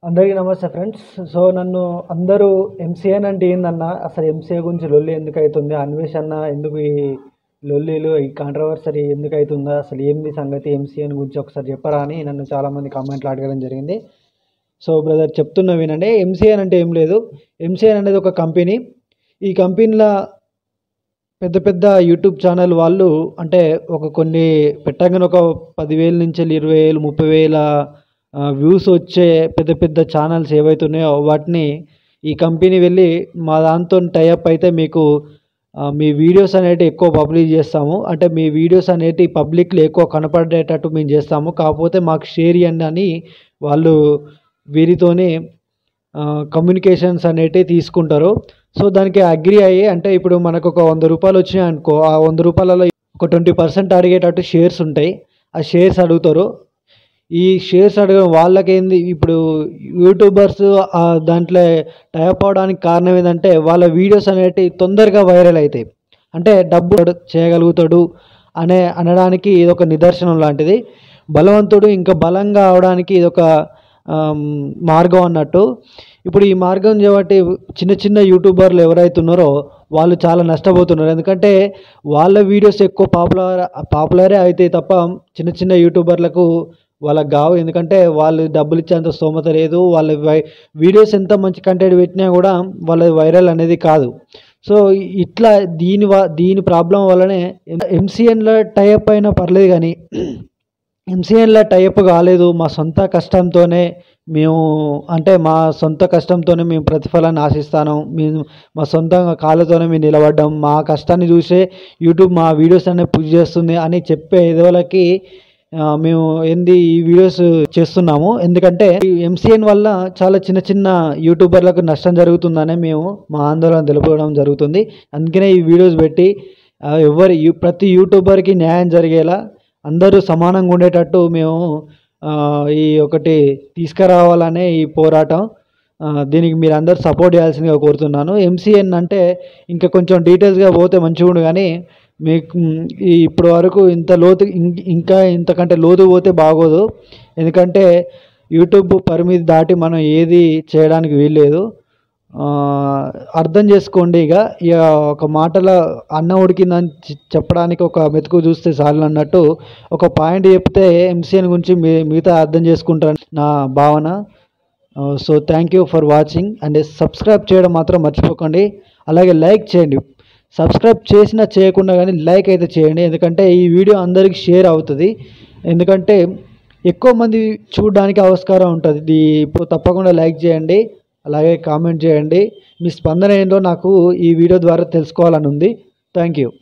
అందరికీ నమస్తే friends so నన్ను అందరూ ఎంసీఎన్ అంటే ఏందన్న అసలు ఎంసీఏ గురించి లొల్లి ఎందుకు అవుతుంది అన్వేషణ ఎందుకు ఈ లొల్లిలు ఈ కాంట్రవర్సరీ ఎందుకు అవుతుందా అసలు ఏంది సంగతి ఎంసీఎన్ గురించి ఒకసారి చెప్పరా అని నన్ను చాలామంది కామెంట్లు అడగడం జరిగింది సో బ్రదర్ చెప్తున్నా వినండి ఎంసీఎన్ అంటే ఏం లేదు ఎంసీఎన్ అనేది ఒక కంపెనీ ఈ కంపెనీలో పెద్ద పెద్ద యూట్యూబ్ ఛానల్ వాళ్ళు అంటే ఒక కొన్ని పెట్టగానే ఒక పదివేల నుంచి ఇరవై వేలు ముప్పై వేల వ్యూస్ వచ్చే పెద్ద పెద్ద ఛానల్స్ ఏవైతే ఉన్నాయో వాటిని ఈ కంపెనీ వెళ్ళి మా దాంతో టైఅప్ అయితే మీకు ఆ, మీ వీడియోస్ అనేవి ఎక్కువ పబ్లిష్ చేస్తాము అంటే మీ వీడియోస్ అనేవి పబ్లిక్లో ఎక్కువ కనపడేటట్టు మేము చేస్తాము కాకపోతే మాకు షేర్ ఇవ్వండి అని వాళ్ళు వీరితోని కమ్యూనికేషన్స్ అనేటివి తీసుకుంటారు సో దానికి అగ్రి అయ్యి అంటే ఇప్పుడు మనకు ఒక వంద రూపాయలు వచ్చినాయి అనుకో ఆ వంద రూపాయలలో ఒక ట్వంటీ పర్సెంట్ అడిగేటట్టు షేర్స్ ఉంటాయి ఆ షేర్స్ అడుగుతారు ఈ షేర్స్ అడగడం వాళ్ళకేంది ఇప్పుడు యూట్యూబర్స్ ఆ దాంట్లో టైప్ అవడానికి కారణం ఏంటంటే వాళ్ళ వీడియోస్ అనేటివి తొందరగా వైరల్ అవుతాయి అంటే డబ్బు చేయగలుగుతాడు అనే అనడానికి ఇది ఒక నిదర్శనం లాంటిది బలవంతుడు ఇంకా బలంగా అవడానికి ఇది ఒక ఆమ్, మార్గం అన్నట్టు ఇప్పుడు ఈ మార్గం చేయబట్టి చిన్న చిన్న యూట్యూబర్లు ఎవరైతే ఉన్నారో వాళ్ళు చాలా నష్టపోతున్నారు ఎందుకంటే వాళ్ళ వీడియోస్ ఎక్కువ పాపులర్ పాపులరే అవుతాయి తప్ప చిన్న చిన్న యూట్యూబర్లకు వాళ్ళకి కావు ఎందుకంటే వాళ్ళు డబ్బులు ఇచ్చేంత స్తోమత లేదు వాళ్ళ వై- వీడియోస్ ఎంత మంచి కంటెంట్ పెట్టినా కూడా వాళ్ళ వైరల్ అనేది కాదు సో ఇట్లా దీని వ దీని ప్రాబ్లం వల్లనే ఎంసీఎన్లో టైఅప్ అయినా పర్లేదు కానీ ఎంసీఎన్లో టైఅప్ కాలేదు మా సొంత కష్టంతోనే మేము అంటే మా సొంత కష్టంతోనే మేము ప్రతిఫలాన్ని ఆశిస్తాను మేము మా సొంత కాళ్ళతోనే మేము నిలబడ్డాం మా కష్టాన్ని చూసే యూట్యూబ్ మా వీడియోస్ అనేవి పుష్ చేస్తుంది అని చెప్పే ఎదవలకి ఆ, మేము ఏంది ఈ వీడియోస్ చేస్తున్నాము ఎందుకంటే ఈ ఎంసీఎన్ వల్ల చాలా చిన్న చిన్న యూట్యూబర్లకు నష్టం జరుగుతుందనే మేము మా ఆందోళన తెలుపడం జరుగుతుంది అందుకనే ఈ వీడియోస్ పెట్టి ఆ, ఎవరి యు- ప్రతి యూట్యూబర్కి న్యాయం జరిగేలా అందరూ సమానంగా ఉండేటట్టు మేము ఆ, ఈ ఒకటి తీసుకురావాలనే ఈ పోరాటం ఆ, దీనికి మీరు అందరు సపోర్ట్ చేయాల్సిందిగా కోరుతున్నాను ఎంసీఎన్ అంటే ఇంకా కొంచెం డీటెయిల్స్గా పోతే మంచిగా ఉండు కానీ మీకు మ్, ఈ ఇప్పటి వరకు ఇంత లోతు ఇం- ఇంకా ఇంతకంటే లోతు పోతే బాగోదు ఎందుకంటే యూట్యూబ్ పరిమితి దాటి మనం ఏది చేయడానికి వీల్లేదు ఆ, అర్థం చేసుకోండి ఇక ఇక ఒక మాటలో అన్నం ఉడికిందని చె- చెప్పడానికి ఒక మెతుకు చూస్తే చాలు అన్నట్టు ఒక పాయింట్ చెప్తే ఎంసీఎన్ గురించి మీ మిగతా అర్థం చేసుకుంటారని నా భావన so thank you for watching and subscribe చేయడం మాత్రం మర్చిపోకండి అలాగే లైక్ చేయండి సబ్స్క్రైబ్ చేసినా చేయకుండా కానీ లైక్ అయితే చేయండి ఎందుకంటే ఈ వీడియో అందరికి షేర్ అవుతుంది ఎందుకంటే ఎక్కువ మంది చూడడానికి ఆస్కారం ఉంటుంది ఇది ఇప్పుడు తప్పకుండా లైక్ చేయండి అలాగే కామెంట్ చేయండి మీ స్పందన ఏంటో నాకు ఈ వీడియో ద్వారా తెలుసుకోవాలని ఉంది థ్యాంక్ యూ